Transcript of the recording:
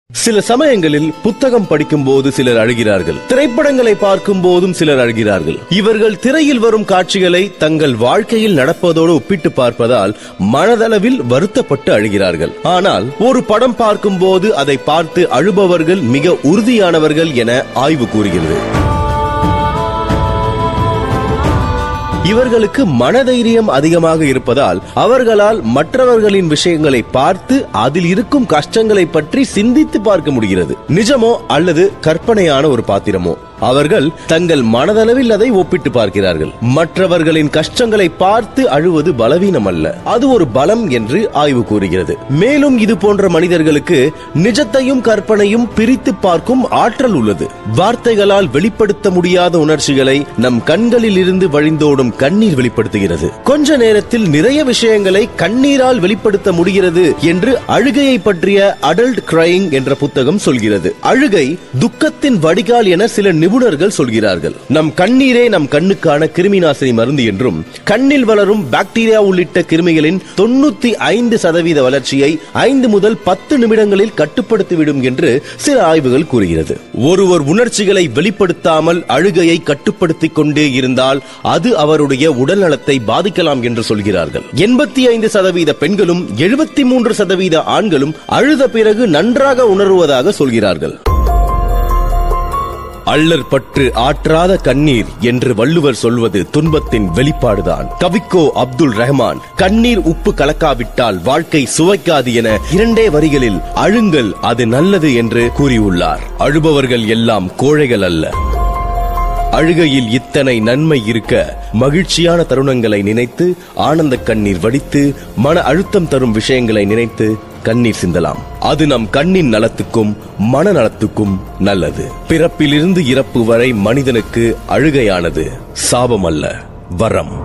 சில சமயங்களில் புத்தகம் படிக்கும் போது சிலர் அழுகிறார்கள் திரைப்படங்களை பார்க்கும் போதும் சிலர் அழுகிறார்கள் இவர்கள் திரையில் வரும் காட்சிகளை தங்கள் வாழ்க்கையில் நடப்பதோடு ஒப்பிட்டு பார்ப்பதால் மனதளவில் வருத்தப்பட்டு அழுகிறார்கள் ஆனால் ஒரு படம் பார்க்கும் போது அதை பார்த்து அழுபவர்கள் மிக உறுதியானவர்கள் என ஆய்வு கூறுகிறது இவர்களுக்கு மனதைரியம் அதிகமாக இருப்பதால் அவர்களால் மற்றவர்களின் விஷயங்களை பார்த்து அதில் இருக்கும் கஷ்டங்களை பற்றி சிந்தித்து பார்க்க முடிகிறது நிஜமோ அல்லது கற்பனையான ஒரு பாத்திரமோ அவர்கள் தங்கள் மனதளவில் அதை ஒப்பிட்டு பார்க்கிறார்கள் மற்றவர்களின் கஷ்டங்களை பார்த்து அழுவது பலவீனம் அல்ல அது ஒரு பலம் என்று ஆய்வு கூறுகிறது மேலும் இது போன்ற மனிதர்களுக்கு நிஜத்தையும் கற்பனையும் பிரித்து பார்க்கும் ஆற்றல் உள்ளது வார்த்தைகளால் வெளிப்படுத்த முடியாத உணர்ச்சிகளை நம் கண்களில் இருந்து வழிந்தோடும் கண்ணீர் வெளிப்படுத்துகிறது கொஞ்ச நேரத்தில் நிறைய விஷயங்களை கண்ணீரால் வெளிப்படுத்த முடிகிறது என்று அழுகையை பற்றிய அடல்ட் கிரைங் என்ற புத்தகம் சொல்கிறது அழுகை துக்கத்தின் வடிகால் என சில நிபுணர்கள் சொல்கிறார்கள் நம் கண்ணீரே நம் கண்ணுக்கான கிருமி நாசினி மருந்து என்றும் கண்ணில் வளரும் பாக்டீரியா உள்ளிட்ட கிருமிகளின் தொண்ணூத்தி ஐந்து சதவீத வளர்ச்சியை ஐந்து முதல் பத்து நிமிடங்களில் கட்டுப்படுத்திவிடும் என்று சில ஆய்வுகள் கூறுகிறது ஒருவர் உணர்ச்சிகளை வெளிப்படுத்தாமல் அழுகையை கட்டுப்படுத்திக் கொண்டே இருந்தால் அது அவருடைய உடல் நலத்தை பாதிக்கலாம் என்று சொல்கிறார்கள் எண்பத்தி ஐந்து சதவீத பெண்களும் எழுபத்தி மூன்று சதவீத ஆண்களும் அழுத பிறகு நன்றாக உணர்வதாக சொல்கிறார்கள் அள்ளற் பற்று ஆற்றாத கண்ணீர் என்று வள்ளுவர் சொல்வது துன்பத்தின் வெளிப்பாடுதான் கவிக்கோ அப்துல் ரஹ்மான் கண்ணீர் உப்பு கலக்காவிட்டால் வாழ்க்கை சுவைக்காது என இரண்டே வரிகளில் அழுங்கள் அது நல்லது என்று கூறியுள்ளார் அழுபவர்கள் எல்லாம் கோழைகள் அல்ல அழுகையில் இத்தனை நன்மை இருக்க மகிழ்ச்சியான தருணங்களை நினைத்து ஆனந்த கண்ணீர் வடித்து மன அழுத்தம் தரும் விஷயங்களை நினைத்து கண்ணீர் சிந்தலாம் அது நம் கண்ணின் நலத்துக்கும் மனநலத்துக்கும் நல்லது பிறப்பிலிருந்து இறப்பு வரை மனிதனுக்கு அழுகையானது சாபம் அல்ல வரம்